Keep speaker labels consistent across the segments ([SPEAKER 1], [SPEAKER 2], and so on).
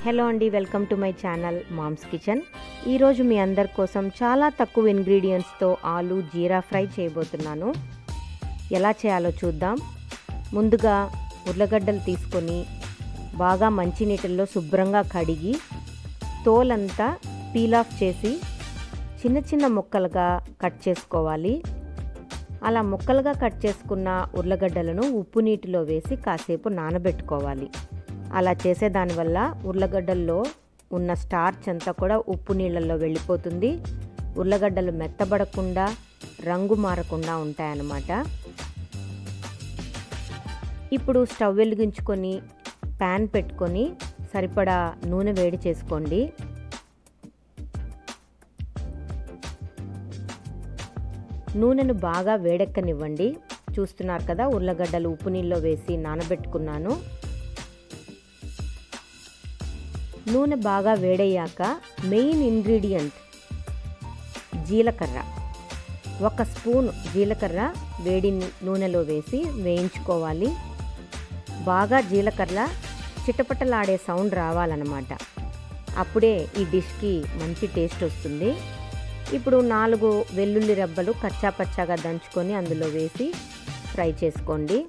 [SPEAKER 1] hello అండి welcome to my channel mom's kitchen ఈరోజు మీ అందరి కోసం చాలా తక్కువ ఇంగ్రీడియంట్స్తో ఆలు జీరా ఫ్రై చేయబోతున్నాను ఎలా చేయాలో చూద్దాం ముందుగా ఉర్లగడ్డలు తీసుకొని బాగా మంచినీటిల్లో శుభ్రంగా కడిగి తోలంతా పీల్ ఆఫ్ చేసి చిన్న చిన్న ముక్కలుగా కట్ చేసుకోవాలి అలా ముక్కలుగా కట్ చేసుకున్న ఉర్లగడ్డలను ఉప్పు నీటిలో వేసి కాసేపు నానబెట్టుకోవాలి అలా చేసే దానివల్ల ఉర్లగడ్డల్లో ఉన్న స్టార్చ్ అంతా కూడా ఉప్పు నీళ్ళల్లో వెళ్ళిపోతుంది ఉర్లగడ్డలు మెత్తబడకుండా రంగు మారకుండా ఉంటాయన్నమాట ఇప్పుడు స్టవ్ వెలిగించుకొని ప్యాన్ పెట్టుకొని సరిపడా నూనె వేడి చేసుకోండి నూనెను బాగా వేడెక్కనివ్వండి చూస్తున్నారు కదా ఉర్లగడ్డలు ఉప్పు నీళ్ళలో వేసి నానబెట్టుకున్నాను నూనె బాగా వేడయ్యాక మెయిన్ ఇంగ్రీడియంట్ జీలకర్ర ఒక స్పూన్ జీలకర్ర వేడి నూనెలో వేసి వేయించుకోవాలి బాగా జీలకర్ర చిటపటలాడే సౌండ్ రావాలన్నమాట అప్పుడే ఈ డిష్కి మంచి టేస్ట్ వస్తుంది ఇప్పుడు నాలుగు వెల్లుల్లి రెబ్బలు కచ్చా పచ్చాగా దంచుకొని అందులో వేసి ఫ్రై చేసుకోండి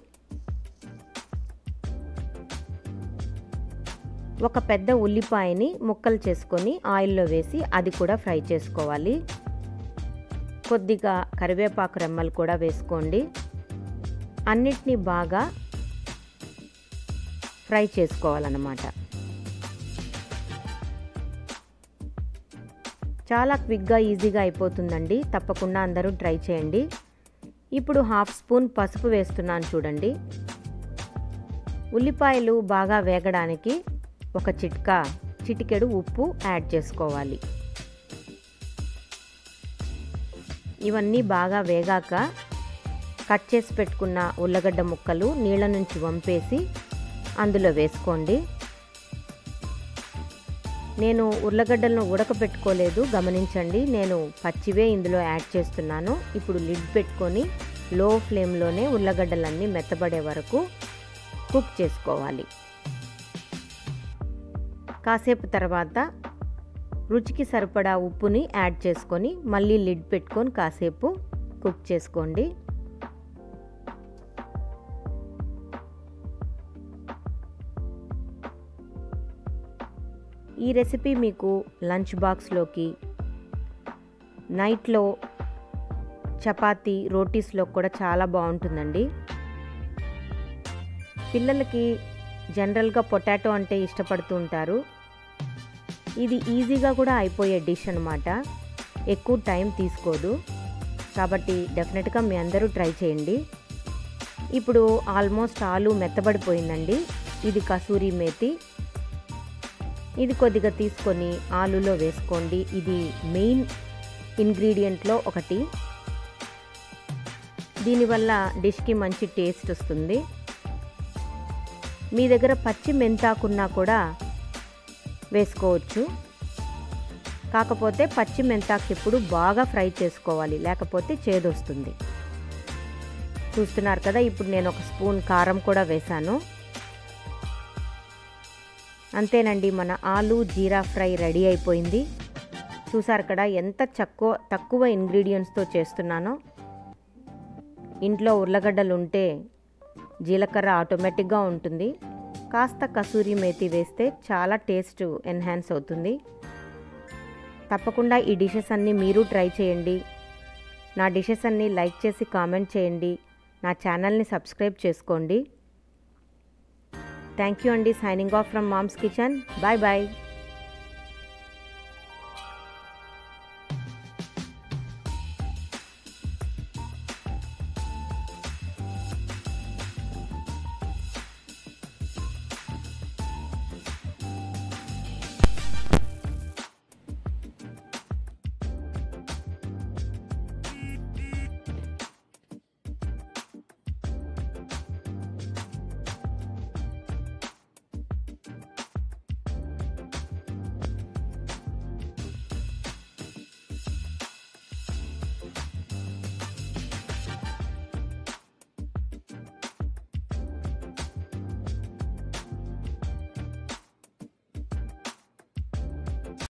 [SPEAKER 1] ఒక పెద్ద ఉల్లిపాయని ముక్కలు చేసుకొని ఆయిల్లో వేసి అది కూడా ఫ్రై చేసుకోవాలి కొద్దిగా కరివేపాకు రెమ్మలు కూడా వేసుకోండి అన్నిటినీ బాగా ఫ్రై చేసుకోవాలన్నమాట చాలా క్విక్గా ఈజీగా అయిపోతుందండి తప్పకుండా అందరూ ట్రై చేయండి ఇప్పుడు హాఫ్ స్పూన్ పసుపు వేస్తున్నాను చూడండి ఉల్లిపాయలు బాగా వేగడానికి ఒక చిట్కా చిటికెడు ఉప్పు యాడ్ చేసుకోవాలి ఇవన్నీ బాగా వేగాక కట్ చేసి పెట్టుకున్న ఉల్లగడ్డ ముక్కలు నీళ్ళ నుంచి వంపేసి అందులో వేసుకోండి నేను ఉర్లగడ్డలను ఉడకపెట్టుకోలేదు గమనించండి నేను పచ్చివే ఇందులో యాడ్ చేస్తున్నాను ఇప్పుడు లిడ్ పెట్టుకొని లో ఫ్లేమ్లోనే ఉర్లగడ్డలన్నీ మెత్తబడే వరకు కుక్ చేసుకోవాలి కాసేపు తర్వాత రుచికి సరిపడా ఉప్పుని యాడ్ చేసుకొని మళ్ళీ లిడ్ పెట్టుకొని కాసేపు కుక్ చేసుకోండి ఈ రెసిపీ మీకు లంచ్ బాక్స్లోకి నైట్లో చపాతీ రోటీస్లో కూడా చాలా బాగుంటుందండి పిల్లలకి జనరల్గా పొటాటో అంటే ఇష్టపడుతూ ఉంటారు ఇది ఈజీగా కూడా అయిపోయే డిష్ అనమాట ఎక్కువ టైం తీసుకోదు కాబట్టి డెఫినెట్గా మీ అందరూ ట్రై చేయండి ఇప్పుడు ఆల్మోస్ట్ ఆలు మెత్తబడిపోయిందండి ఇది కసూరి మేతి ఇది కొద్దిగా తీసుకొని ఆలులో వేసుకోండి ఇది మెయిన్ ఇంగ్రీడియంట్లో ఒకటి దీనివల్ల డిష్కి మంచి టేస్ట్ వస్తుంది మీ దగ్గర పచ్చి మెంతాకున్నా కూడా వేసుకోవచ్చు కాకపోతే పచ్చి మెంతాకు ఎప్పుడు బాగా ఫ్రై చేసుకోవాలి లేకపోతే చేదొస్తుంది చూస్తున్నారు కదా ఇప్పుడు నేను ఒక స్పూన్ కారం కూడా వేశాను అంతేనండి మన ఆలు జీరా ఫ్రై రెడీ అయిపోయింది చూసారు కదా ఎంత తక్కువ తక్కువ ఇంగ్రీడియంట్స్తో చేస్తున్నానో ఇంట్లో ఉర్లగడ్డలు ఉంటే జీలకర్ర ఆటోమేటిక్గా ఉంటుంది కాస్త కసూరి మేతి వేస్తే చాలా టేస్ట్ ఎన్హాన్స్ అవుతుంది తప్పకుండా ఈ డిషెస్ అన్నీ మీరు ట్రై చేయండి నా డిషెస్ అన్నీ లైక్ చేసి కామెంట్ చేయండి నా ఛానల్ని సబ్స్క్రైబ్ చేసుకోండి థ్యాంక్ యూ అండి signing off from mom's kitchen bye bye